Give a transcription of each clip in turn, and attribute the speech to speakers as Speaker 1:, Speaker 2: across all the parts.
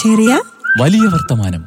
Speaker 1: ചെറിയ
Speaker 2: വലിയ വർത്തമാനം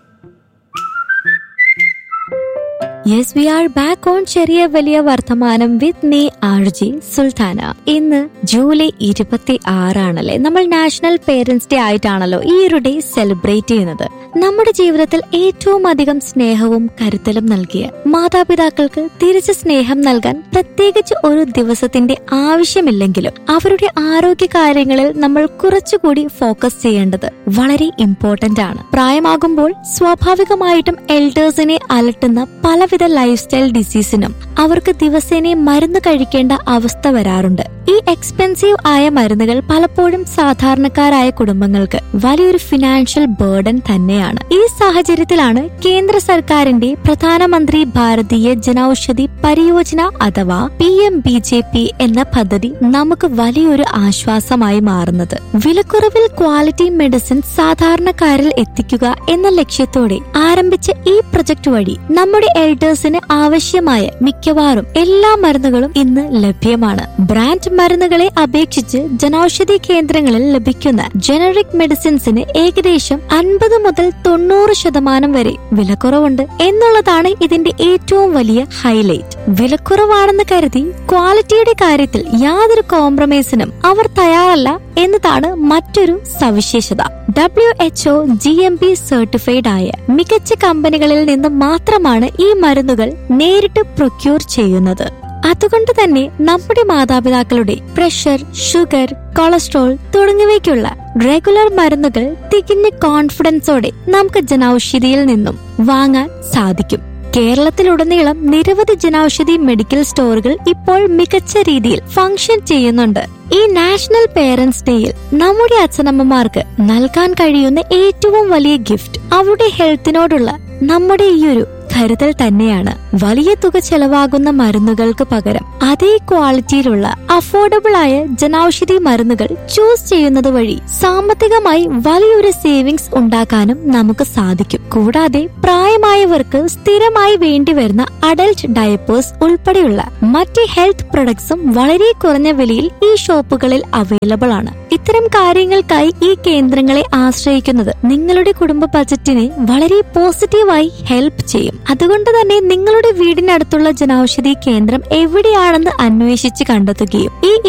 Speaker 3: yes we are back on ചെറിയ വലിയ വർത്തമാനം with me RJ Sulthana ഇന്ന് ജൂലൈ ഇരുപത്തി ആറാണല്ലേ നമ്മൾ നാഷണൽ പേരൻസ് ഡേ ആയിട്ടാണല്ലോ ഈ ഒരു ഡേ സെലിബ്രേറ്റ് ചെയ്യുന്നത് നമ്മുടെ ജീവിതത്തിൽ ഏറ്റവും അധികം സ്നേഹവും കരുതലും നൽകിയ മാതാപിതാക്കൾക്ക് തിരിച്ച് സ്നേഹം നൽകാൻ പ്രത്യേകിച്ച് ഒരു ദിവസത്തിന്റെ ആവശ്യമില്ലെങ്കിലും അവരുടെ ആരോഗ്യ കാര്യങ്ങളിൽ നമ്മൾ കുറച്ചുകൂടി ഫോക്കസ് ചെയ്യേണ്ടത് വളരെ ഇമ്പോർട്ടന്റ് ആണ് പ്രായമാകുമ്പോൾ സ്വാഭാവികമായിട്ടും എൽഡേഴ്സിനെ അലട്ടുന്ന പലവിധ ലൈഫ് സ്റ്റൈൽ ഡിസീസിനും അവർക്ക് ദിവസേന മരുന്ന് കഴിക്കേണ്ട അവസ്ഥ വരാറുണ്ട് ഈ എക്സ്പെൻസീവ് ആയ മരുന്നുകൾ പലപ്പോഴും സാധാരണക്കാരായ കുടുംബങ്ങൾക്ക് വലിയൊരു ഫിനാൻഷ്യൽ ബേർഡൻ തന്നെയാണ് ഈ സാഹചര്യത്തിലാണ് കേന്ദ്ര സർക്കാരിന്റെ പ്രധാനമന്ത്രി ഭാരതീയ ജനൌഷധി പരിയോജന അഥവാ P M B J P എന്ന പദ്ധതി നമുക്ക് വലിയൊരു ആശ്വാസമായി മാറുന്നത് വിലക്കുറവിൽ ക്വാളിറ്റി മെഡിസിൻ സാധാരണക്കാരിൽ എത്തിക്കുക എന്ന ലക്ഷ്യത്തോടെ ആരംഭിച്ച ഈ പ്രൊജക്ട് വഴി നമ്മുടെ എൽഡേഴ്സിന് ആവശ്യമായ മിക്കവാറും എല്ലാ മരുന്നുകളും ഇന്ന് ലഭ്യമാണ് ബ്രാൻഡ് മരുന്നുകളെ അപേക്ഷിച്ച് ജനൌഷധി കേന്ദ്രങ്ങളിൽ ലഭിക്കുന്ന ജനറിക് മെഡിസിൻസിന് ഏകദേശം അൻപത് മുതൽ തൊണ്ണൂറ് ശതമാനം വരെ വിലക്കുറവുണ്ട് എന്നുള്ളതാണ് ഇതിന്റെ ഏറ്റവും വലിയ ഹൈലൈറ്റ് വിലക്കുറവാണെന്ന് കരുതി ക്വാളിറ്റിയുടെ കാര്യത്തിൽ യാതൊരു കോംപ്രമൈസിനും അവർ തയ്യാറല്ല എന്നതാണ് മറ്റൊരു സവിശേഷത W H O G M P certified ആയ മികച്ച കമ്പനികളിൽ നിന്ന് മാത്രമാണ് ഈ മരുന്നുകൾ നേരിട്ട് പ്രൊക്യൂർ ചെയ്യുന്നത് അതുകൊണ്ട് തന്നെ നമ്മുടെ മാതാപിതാക്കളുടെ പ്രഷർ ഷുഗർ കൊളസ്ട്രോൾ തുടങ്ങിയവയ്ക്കുള്ള റെഗുലർ മരുന്നുകൾ തികഞ്ഞ കോൺഫിഡൻസോടെ നമുക്ക് ജനൌഷധിയിൽ നിന്നും വാങ്ങാൻ സാധിക്കും കേരളത്തിലുടനീളം നിരവധി ജനൌഷധി മെഡിക്കൽ സ്റ്റോറുകൾ ഇപ്പോൾ മികച്ച രീതിയിൽ ഫംഗ്ഷൻ ചെയ്യുന്നുണ്ട് ഈ നാഷണൽ പേരൻസ് ഡേയിൽ നമ്മുടെ അച്ഛനമ്മമാർക്ക് നൽകാൻ കഴിയുന്ന ഏറ്റവും വലിയ ഗിഫ്റ്റ് അവരുടെ ഹെൽത്തിനോടുള്ള നമ്മുടെ ഈ ഒരു കരുതൽ തന്നെയാണ് വലിയ തുക ചെലവാകുന്ന മരുന്നുകൾക്ക് പകരം അതേ ക്വാളിറ്റിയിലുള്ള അഫോർഡബിൾ ആയ ജനൌഷധി മരുന്നുകൾ ചൂസ് ചെയ്യുന്നത് വഴി സാമ്പത്തികമായി വലിയൊരു സേവിങ്സ് ഉണ്ടാക്കാനും നമുക്ക് സാധിക്കും കൂടാതെ പ്രായമായവർക്ക് സ്ഥിരമായി വേണ്ടിവരുന്ന അഡൽട്ട് ഡയപ്പേഴ്സ് ഉൾപ്പെടെയുള്ള മറ്റ് ഹെൽത്ത് പ്രൊഡക്ട്സും വളരെ കുറഞ്ഞ വിലയിൽ ഈ ഷോപ്പുകളിൽ അവൈലബിൾ ആണ് ഇത്തരം കാര്യങ്ങൾക്കായി ഈ കേന്ദ്രങ്ങളെ ആശ്രയിക്കുന്നത് നിങ്ങളുടെ കുടുംബ ബജറ്റിനെ വളരെ പോസിറ്റീവായി ഹെൽപ്പ് ചെയ്യും അതുകൊണ്ട് തന്നെ നിങ്ങളുടെ വീടിനടുത്തുള്ള ജനൌഷധി കേന്ദ്രം എവിടെയാണെന്ന് അന്വേഷിച്ച് കണ്ടെത്തുകയും ഈ